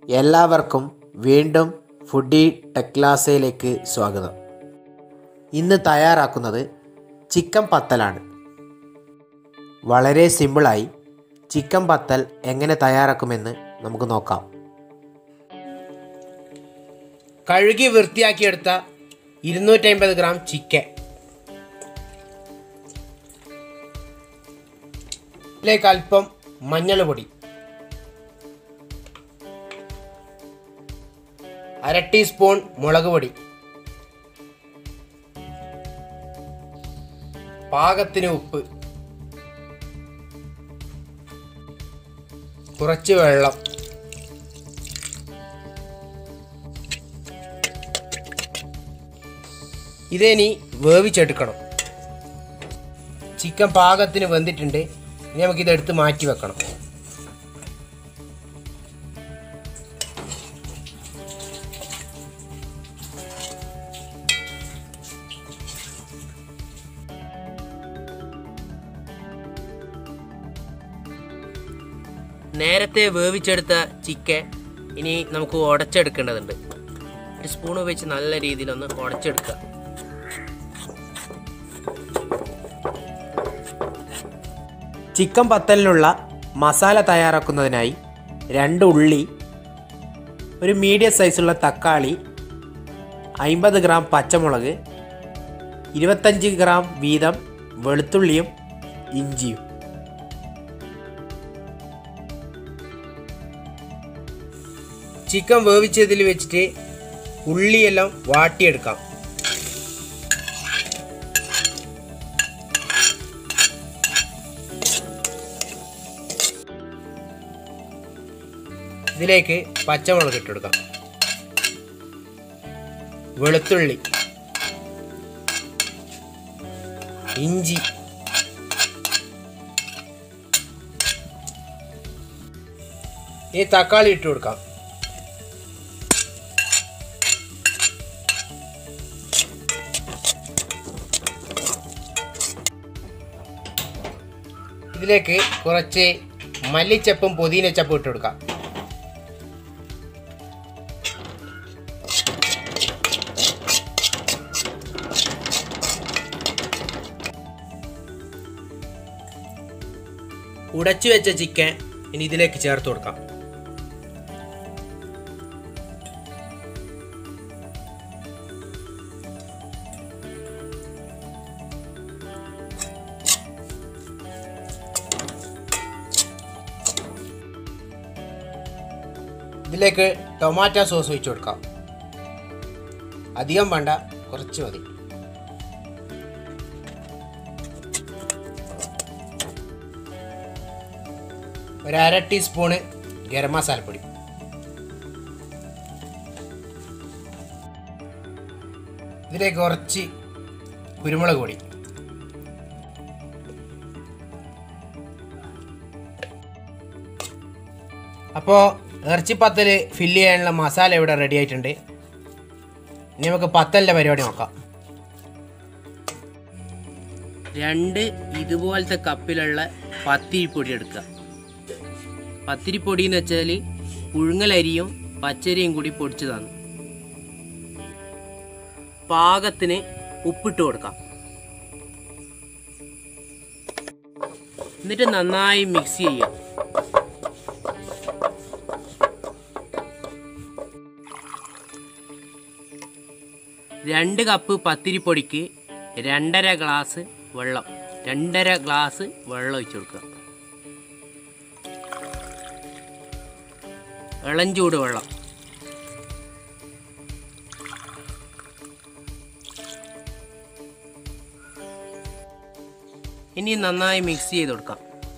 എല്ലാവർക്കും വീണ്ടും ഫുഡി ടെക്ലാസയിലേക്ക് സ്വാഗതം ഇന്ന് തയ്യാറാക്കുന്നത് ചിക്കൻ പത്തലാണ് വളരെ സിമ്പിളായി ചിക്കൻ പത്തൽ എങ്ങനെ തയ്യാറാക്കുമെന്ന് നമുക്ക് നോക്കാം കഴുകി വൃത്തിയാക്കിയെടുത്ത ഇരുന്നൂറ്റമ്പത് ഗ്രാം ചിക്കൻ ഇതിലേക്ക് അല്പം മഞ്ഞൾ പൊടി അര ടീസ്പൂൺ മുളക് പൊടി പാകത്തിന് ഉപ്പ് കുറച്ച് വെള്ളം ഇതിനി വേവിച്ചെടുക്കണം ചിക്കൻ പാകത്തിന് വെന്തിട്ടുണ്ട് ഇനി നമുക്കിത് എടുത്ത് മാറ്റി വെക്കണം നേരത്തെ വേവിച്ചെടുത്ത ചിക്കൻ ഇനി നമുക്ക് ഉടച്ചെടുക്കേണ്ടതുണ്ട് ഒരു സ്പൂൺ ഉപയോഗിച്ച് നല്ല രീതിയിലൊന്ന് ഉടച്ചെടുക്കുക ചിക്കൻ പത്തലിനുള്ള മസാല തയ്യാറാക്കുന്നതിനായി രണ്ട് ഉള്ളി ഒരു മീഡിയം സൈസുള്ള തക്കാളി അമ്പത് ഗ്രാം പച്ചമുളക് ഇരുപത്തഞ്ച് ഗ്രാം വീതം വെളുത്തുള്ളിയും ഇഞ്ചിയും ചിക്കൻ വേവിച്ചതിൽ വെച്ചിട്ട് ഉള്ളിയെല്ലാം വാട്ടിയെടുക്കാം ഇതിലേക്ക് പച്ചമുളക് ഇട്ടെടുക്കാം വെളുത്തുള്ളി ഇഞ്ചി ഈ തക്കാളി ഇട്ട് കൊടുക്കാം ഇതിലേക്ക് കുറച്ച് മല്ലിച്ചപ്പും പുതിനച്ചപ്പും ഇട്ട് കൊടുക്കാം ഉടച്ചു വെച്ച ചിക്കൻ ഇനി ഇതിലേക്ക് ചേർത്ത് കൊടുക്കാം ഇതിലേക്ക് ടൊമാറ്റോ സോസ് ഒഴിച്ചു കൊടുക്കാം അധികം വേണ്ട കുറച്ച് മതി ഒരു അര ടീസ്പൂണ് ഗരം മസാലപ്പൊടി ഇതിലേക്ക് കുറച്ച് കുരുമുളക് പൊടി അപ്പോൾ ഇറച്ചിപ്പത്തൽ ഫില്ല് ചെയ്യാനുള്ള മസാല ഇവിടെ റെഡി ആയിട്ടുണ്ട് ഇനി നമുക്ക് പത്തലിൻ്റെ പരിപാടി നോക്കാം രണ്ട് ഇതുപോലത്തെ കപ്പിലുള്ള പത്തിരിപ്പൊടി എടുക്കുക പത്തിരിപ്പൊടി എന്ന് വെച്ചാൽ പുഴുങ്ങലരിയും പച്ചരിയും കൂടി പൊടിച്ചതാണ് പാകത്തിന് ഉപ്പിട്ട് കൊടുക്കാം എന്നിട്ട് നന്നായി മിക്സ് ചെയ്യാം രണ്ട് കപ്പ് പത്തിരിപ്പൊടിക്ക് രണ്ടര ഗ്ലാസ് വെള്ളം രണ്ടര ഗ്ലാസ് വെള്ളം ഒഴിച്ചു കൊടുക്കുക ഇളം ചൂട് വെള്ളം ഇനി നന്നായി മിക്സ് ചെയ്ത് കൊടുക്കാം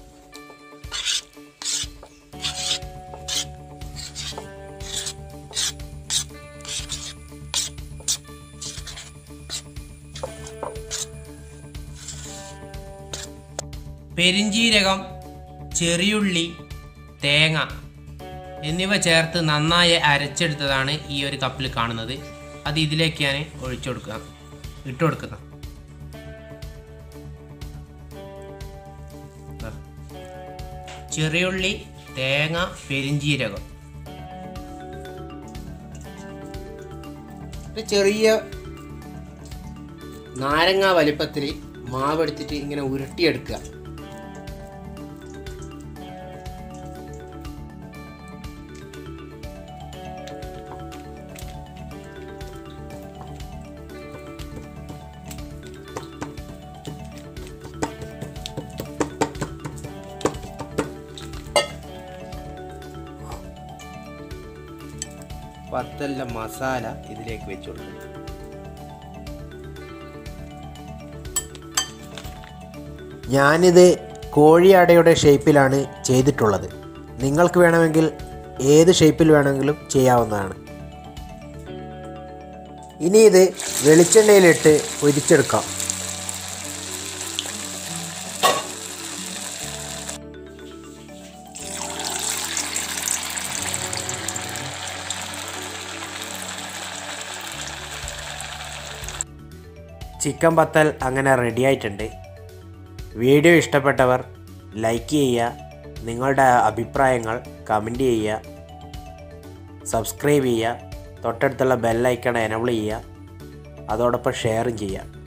പെരിഞ്ചീരകം ചെറിയുള്ളി തേങ്ങ എന്നിവ ചേർത്ത് നന്നായി അരച്ചെടുത്തതാണ് ഈ ഒരു കപ്പിൽ കാണുന്നത് അത് ഇതിലേക്ക് ഞാൻ ഒഴിച്ചു കൊടുക്കുക ഇട്ട് കൊടുക്കുന്നത് ചെറിയുള്ളി തേങ്ങ പെരിഞ്ചീരകം ഒരു ചെറിയ നാരങ്ങ വലിപ്പത്തിൽ മാവ് എടുത്തിട്ട് ഇങ്ങനെ ഉരുട്ടിയെടുക്കുക പത്തല്ല മസാല ഇതിലേക്ക് വെച്ച് കൊടുക്കും ഞാനിത് കോഴിയടയുടെ ഷേപ്പിലാണ് ചെയ്തിട്ടുള്ളത് നിങ്ങൾക്ക് വേണമെങ്കിൽ ഏത് ഷേപ്പിൽ വേണമെങ്കിലും ചെയ്യാവുന്നതാണ് ഇനി ഇത് വെളിച്ചെണ്ണയിലിട്ട് പൊരിച്ചെടുക്കാം ചിക്കൻ പത്തൽ അങ്ങനെ റെഡി ആയിട്ടുണ്ട് വീഡിയോ ഇഷ്ടപ്പെട്ടവർ ലൈക്ക് ചെയ്യുക നിങ്ങളുടെ അഭിപ്രായങ്ങൾ കമൻറ്റ് ചെയ്യുക സബ്സ്ക്രൈബ് ചെയ്യുക തൊട്ടടുത്തുള്ള ബെല്ലൈക്കൺ എനബിൾ ചെയ്യുക അതോടൊപ്പം ഷെയറും ചെയ്യുക